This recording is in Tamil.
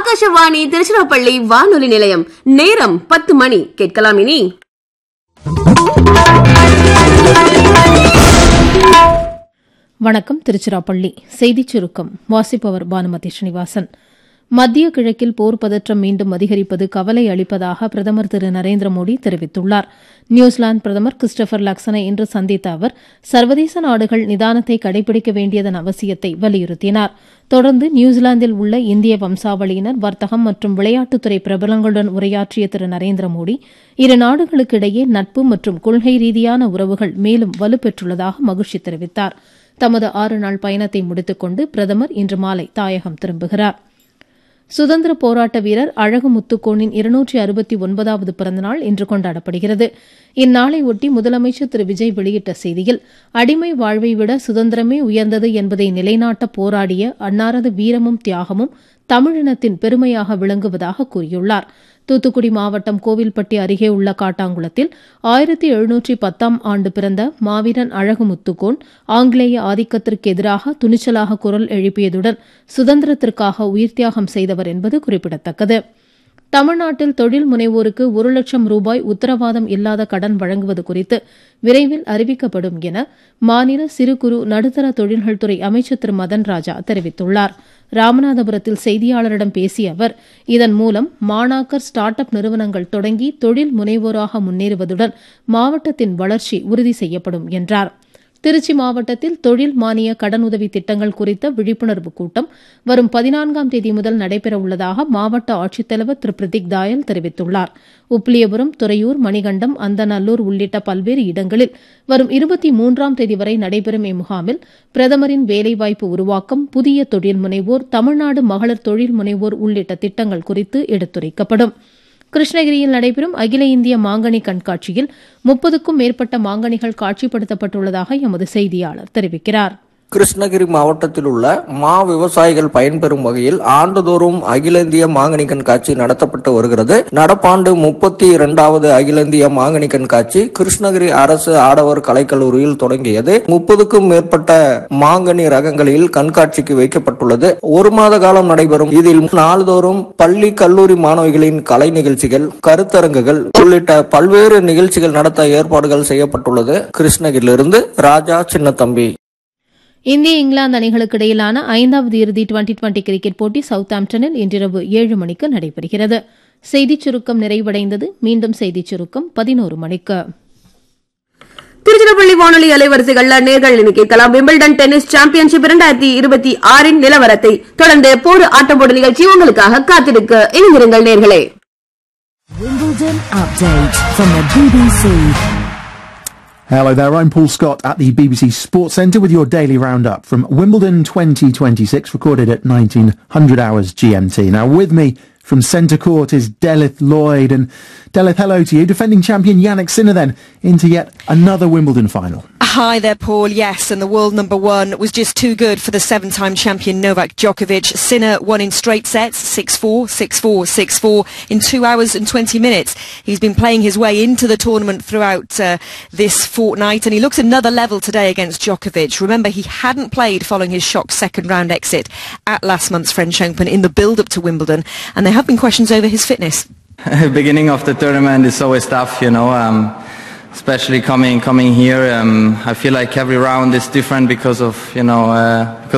ஆகாஷவாணி திருச்சிராப்பள்ளி வானொலி நிலையம் நேரம் பத்து மணி கேட்கலாம் இனி வணக்கம் திருச்சிராப்பள்ளி செய்திச் சுருக்கம் வாசிப்பவர் பானுமதி ஸ்ரீனிவாசன் மத்திய கிழக்கில் போர் பதற்றம் மீண்டும் அதிகரிப்பது கவலை அளிப்பதாக பிரதமர் திரு நரேந்திர மோடி தெரிவித்துள்ளார் நியூசிலாந்து பிரதமர் கிறிஸ்டபர் லக்சனை இன்று சந்தித்த அவர் சர்வதேச நாடுகள் நிதானத்தை கடைபிடிக்க வேண்டியதன் அவசியத்தை வலியுறுத்தினார் தொடர்ந்து நியூசிலாந்தில் உள்ள இந்திய வம்சாவளியினர் வர்த்தகம் மற்றும் விளையாட்டுத்துறை பிரபலங்களுடன் உரையாற்றிய திரு நரேந்திர மோடி இரு நாடுகளுக்கு இடையே நட்பு மற்றும் கொள்கை ரீதியான உறவுகள் மேலும் வலுப்பெற்றுள்ளதாக மகிழ்ச்சி தெரிவித்தார் தமது ஆறு நாள் பயணத்தை முடித்துக் கொண்டு பிரதமர் இன்று மாலை தாயகம் திரும்புகிறார் சுதந்திர போராட்ட வீரர் அழகு முத்துக்கோனின் இருநூற்றி அறுபத்தி ஒன்பதாவது பிறந்தநாள் இன்று கொண்டாடப்படுகிறது இந்நாளை ஒட்டி முதலமைச்சர் திரு விஜய் வெளியிட்ட செய்தியில் அடிமை வாழ்வை விட சுதந்திரமே உயர்ந்தது என்பதை நிலைநாட்ட போராடிய அன்னாரது வீரமும் தியாகமும் தமிழினத்தின் பெருமையாக விளங்குவதாக கூறியுள்ளார் தூத்துக்குடி மாவட்டம் கோவில்பட்டி அருகே உள்ள காட்டாங்குளத்தில் ஆயிரத்தி எழுநூற்றி பத்தாம் ஆண்டு பிறந்த மாவீரன் அழகு முத்துக்கோன் ஆங்கிலேய ஆதிக்கத்திற்கு எதிராக துணிச்சலாக குரல் எழுப்பியதுடன் சுதந்திரத்திற்காக உயிர்த்தியாகம் செய்தவர் என்பது குறிப்பிடத்தக்கது தமிழ்நாட்டில் தொழில் முனைவோருக்கு ஒரு லட்சம் ரூபாய் உத்தரவாதம் இல்லாத கடன் வழங்குவது குறித்து விரைவில் அறிவிக்கப்படும் என மாநில சிறு குறு நடுத்தர தொழில்கள் துறை அமைச்சர் திரு மதன் ராஜா தெரிவித்துள்ளார் ராமநாதபுரத்தில் செய்தியாளரிடம் பேசிய அவர் இதன் மூலம் மாணாக்கர் ஸ்டார்ட் அப் நிறுவனங்கள் தொடங்கி தொழில் முனைவோராக முன்னேறுவதுடன் மாவட்டத்தின் வளர்ச்சி உறுதி செய்யப்படும் என்றார் திருச்சி மாவட்டத்தில் தொழில் மானிய கடனுதவி திட்டங்கள் குறித்த விழிப்புணர்வு கூட்டம் வரும் பதினான்காம் தேதி முதல் நடைபெறவுள்ளதாக மாவட்ட ஆட்சித்தலைவர் திரு பிரதீக் தாயல் தெரிவித்துள்ளார் உப்ளியபுரம் துறையூர் மணிகண்டம் அந்தநல்லூர் உள்ளிட்ட பல்வேறு இடங்களில் வரும் இருபத்தி மூன்றாம் தேதி வரை நடைபெறும் இம்முகாமில் பிரதமரின் வேலைவாய்ப்பு உருவாக்கம் புதிய தொழில் முனைவோர் தமிழ்நாடு மகளிர் தொழில் முனைவோர் உள்ளிட்ட திட்டங்கள் குறித்து எடுத்துரைக்கப்படும் கிருஷ்ணகிரியில் நடைபெறும் அகில இந்திய மாங்கனி கண்காட்சியில் முப்பதுக்கும் மேற்பட்ட மாங்கனிகள் காட்சிப்படுத்தப்பட்டுள்ளதாக எமது செய்தியாளர் தெரிவிக்கிறார் கிருஷ்ணகிரி மாவட்டத்தில் உள்ள மா விவசாயிகள் பயன்பெறும் வகையில் ஆண்டுதோறும் அகில இந்திய மாங்கனி கண்காட்சி நடத்தப்பட்டு வருகிறது நடப்பாண்டு முப்பத்தி இரண்டாவது அகில இந்திய மாங்கனி கண்காட்சி கிருஷ்ணகிரி அரசு ஆடவர் கலைக்கல்லூரியில் தொடங்கியது முப்பதுக்கும் மேற்பட்ட மாங்கனி ரகங்களில் கண்காட்சிக்கு வைக்கப்பட்டுள்ளது ஒரு மாத காலம் நடைபெறும் இதில் நாள்தோறும் பள்ளி கல்லூரி மாணவிகளின் கலை நிகழ்ச்சிகள் கருத்தரங்குகள் உள்ளிட்ட பல்வேறு நிகழ்ச்சிகள் நடத்த ஏற்பாடுகள் செய்யப்பட்டுள்ளது கிருஷ்ணகிரியிலிருந்து ராஜா சின்னத்தம்பி இந்திய இங்கிலாந்து அணிகளுக்கு இடையிலான ஐந்தாவது இறுதி டுவெண்டி டுவெண்டி கிரிக்கெட் போட்டி சவுத்தாம்டனில் இன்றிரவு ஏழு மணிக்கு நடைபெறுகிறது செய்திச் சுருக்கம் நிறைவடைந்தது மீண்டும் செய்திச் சுருக்கம் பதினோரு மணிக்கு திருச்சிராப்பள்ளி வானொலி அலைவரிசைகள்ல நேர்கள் இனி கேட்கலாம் விம்பிள்டன் டென்னிஸ் சாம்பியன்ஷிப் இரண்டாயிரத்தி இருபத்தி ஆறின் நிலவரத்தை தொடர்ந்து போடு ஆட்டம் போடு நிகழ்ச்சி உங்களுக்காக காத்திருக்க இணைந்திருங்கள் நேர்களே Wimbledon update from the BBC. Hello there, I'm Paul Scott at the BBC Sports Centre with your daily roundup from Wimbledon 2026, recorded at 1900 hours GMT. Now, with me from centre court is Delith Lloyd. And Delith, hello to you. Defending champion Yannick Sinner then into yet another Wimbledon final. Hi there, Paul. Yes, and the world number one was just too good for the seven-time champion Novak Djokovic. Sinner won in straight sets, 6-4, 6-4, 6-4 in two hours and 20 minutes. He's been playing his way into the tournament throughout uh, this fortnight, and he looks another level today against Djokovic. Remember, he hadn't played following his shock second-round exit at last month's French Open in the build-up to Wimbledon, and there have been questions over his fitness. beginning of the tournament is always tough, you know. Um, especially coming coming here, um, I feel like every round is different because of you know uh, because